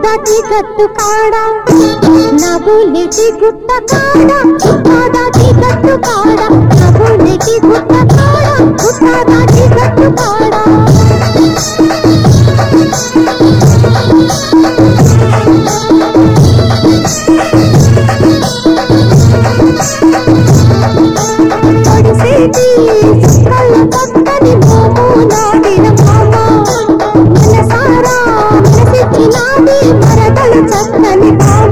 దాటి గట్టు కాడ నగులిటి గుట్ట కాడ గుట్ట దాటి గట్టు కాడ నగులిటి గుట్ట కాడ గుట్ట దాటి గట్టు కాడ పొడిసేటి సుక్కల పక్కని మోము నాడిన మామ మనసారా మనసిచ్చినాది మరదలు చక్కని మామ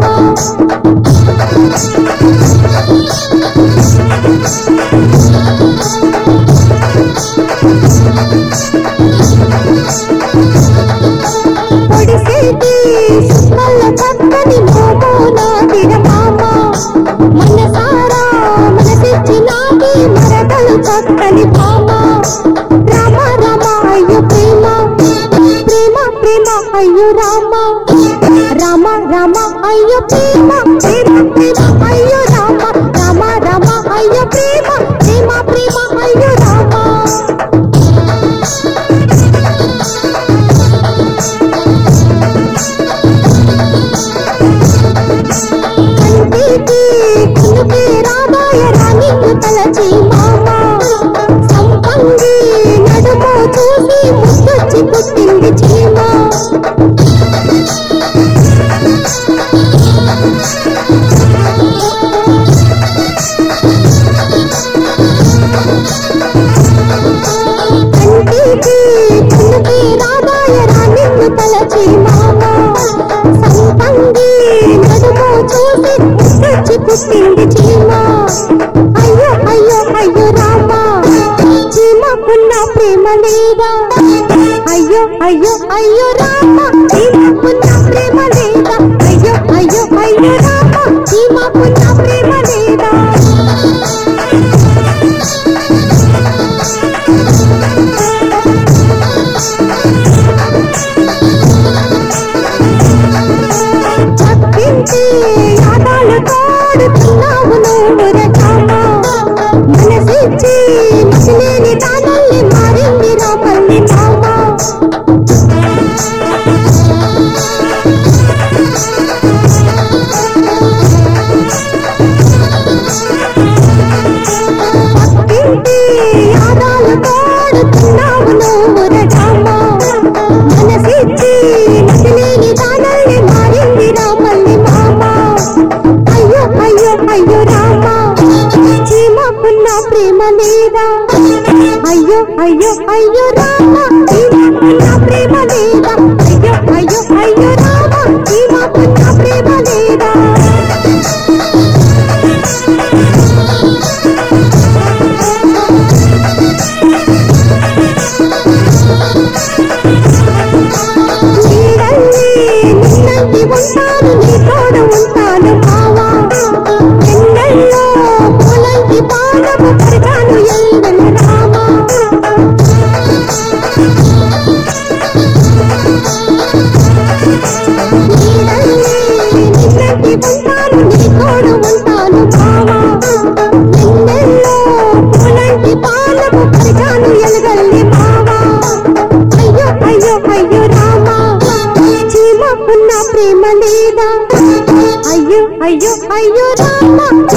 పొడిసేటి సుక్కల పక్కని మోము నాడిన మామ మనసారా మనసిచ్చినాది మరదలు చక్కని భామ రామ రామ అయ్యో ప్రేమ ప్రేమ ప్రేమ అయ్యో రామ రామ రామ అయ్యో ప్రేమ ప్రేమ ప్రేమ అయ్యో రామ రామ రామ అయ్యో ప్రేమ ప్రేమ ప్రేమ అయ్యో రామ కంటికి కునుకే రామాయ రాణిని తలచి మామ సంపంగి నడుము చూసి ముద్దొచ్చి పుట్టింది చీమ కంటికి కునుకే రామాయ రాణిని తలచి మామ సంపంగి నడుము చూసి ముద్దొచ్చి పుట్టింది చీమ అయ్యో అయ్యో అయ్యో రామ చీమకున్న ప్రేమ లేదా అయ్యో అయ్యో అయ్యో రామ చీమకున్న ప్రేమ లేదా అయ్యో అయ్యో అయ్యో రామ చీమకున్న ప్రేమ లేదా చప్పించి యాదాలు తోడుతున్నావు నువ్వు రచమ మనసిచ్చి నసిలేని దానల్ని మారింది రామల్ని మామ పక్కింటి యాదాలు తోడుతున్నావు నువ్వు రచమ మనసిచ్చి నసిలేని దానల్ని మారింది రామల్ని మామ అయ్యో అయ్యో అయ్యో రామ చీమకున్న ప్రేమ లేదా అయ్యో అయ్యో అయ్యో రామ చీమకున్న ప్రేమ లేదా అయ్యో అయ్యో అయ్యో రామ చీమకున్న ప్రేమ లేదా నీడల్లి నిన్నంటి ఉంటాను నీ తోడు ఉంటాను మావా ఎన్నెల్లో పూలంటి పాదము పరిచాను ఎల్లెను రామా నీడల్లి నిన్నంటి ఉంటాను నీ తోడు ఉంటాను మావా ఎన్నెల్లో పూలంటి పాదము పరిచాను ఎలగల్లి మావా అయ్యో అయ్యో అయ్యో రామా చీమకున్న ప్రేమ లేదా అయ్యో అయ్యో అయ్యో రామ